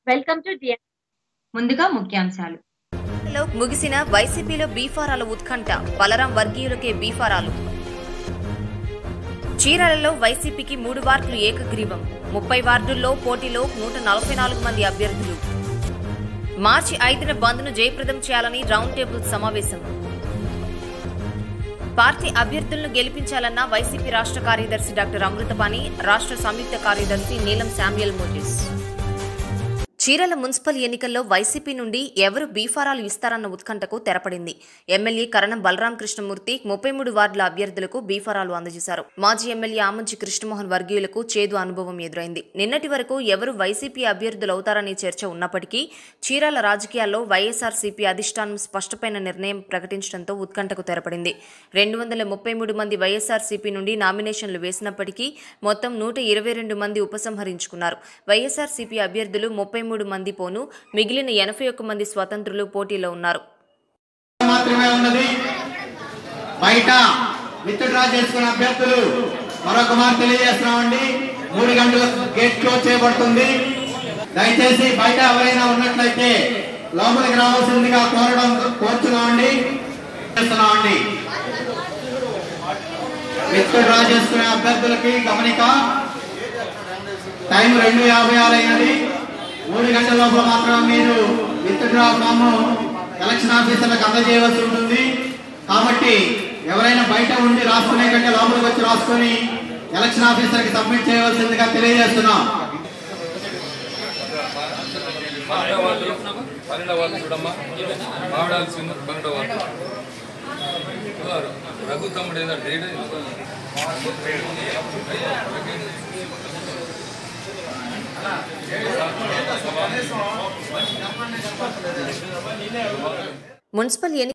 Welcome to డిఎన్ ముందుగా ముఖ్యాంశాలు లో ముగిసిన వైసీపీలో బీఫారాల ఉత్కంఠ బలరాం వర్గీయులకే బీఫారాలు చీరాలలో వైసీపీకి మూడు వార్డులు ఏకగ్రీవం ముప్పై వార్డుల్లో పోటీలో నూట నలభై నాలుగు మంది అభ్యర్థులు మార్చి ఐదున బంద్ను జయప్రదం చేయాలని రౌండ్ టేబుల్ సమావేశం పార్టీ అభ్యర్థులను గెలిపించాలన్న వైసీపీ రాష్ట్ర కార్యదర్శి డాక్టర్ అమృతపాణి రాష్ట్ర సంయుక్త కార్యదర్శి Neelam Samuel Moses Chirala municipal ఎన్నికల్లో వైసీపీ నుండి ఎవరు బీఫారాలు ఇస్తారన్న ఉత్కంఠకు తెరపడింది ఎమ్మెల్యే కరణం బలరాం కృష్ణమూర్తి ముప్పై మూడు వార్డుల అభ్యర్థులకు బీఫారాలు అందజేశారు మాజీ ఎమ్మెల్యే ఆమంచి కృష్ణమోహన్ వర్గీయులకు చేదు అనుభవం ఎదురైంది నిన్నటి వరకు ఎవరు వైసీపీ అభ్యర్థులవుతారనే చర్చ ఉన్నప్పటికీ చీరాల రాజకీయాల్లో వైఎస్ఆర్సీపీ అధిష్టానం స్పష్టమైన నిర్ణయం ప్రకటించడంతో ఉత్కంఠకు తెరపడింది రెండు వందల ముప్పై మూడు మంది వైఎస్ఆర్సీపీ నుండి నామినేషన్లు వేసినప్పటికీ మొత్తం నూట ఇరవై రెండు మంది ఉపసంహరించుకున్నారు వైఎస్ఆర్సీపీ అభ్యర్థులు ముప్పై మూడు మంది పోను మిగిలిన ఎనభై ఒక్క మంది స్వతంత్రులు పోటీలో ఉన్నారు మాత్రమే ఉన్నది బయట విత్డ్రా చేసుకున్న అభ్యర్థులు మరొక మాట తెలియజేస్తున్నామండి మూడు గంటలకు గేట్ క్లోజ్ చేయబడుతుంది దయచేసి బయట ఎవరైనా ఉన్నట్లయితే లోపలికి రావాల్సిందిగా కోరడం కోరుతున్నామండి చేస్తున్నామండి విత్డ్రా చేసుకునే అభ్యర్థులకి గమనిక టైం రెండు యాభై ఆరు అయినది మూడు గంటల లోపల మాత్రమే మీరు విత్డ్రా ఫామ్ ఎలక్షన్ ఆఫీసర్లకు అందజేయవలసి ఉంటుంది కాబట్టి ఎవరైనా బయట ఉండి రాసుకునే కంటే లోపలికి వచ్చి రాసుకొని ఎలక్షన్ ఆఫీసర్కి సబ్మిట్ చేయవలసిందిగా తెలియజేస్తున్నాం పన్నెండవ వార్డు పన్నెండవ వార్డు చూడమ్మా మామిడాలు సింగ్ పన్నెండవ వార్డు చూడారు. రఘు తమ్ముడు ఏదో డేట్ మున్సిపల్ ఎన్ని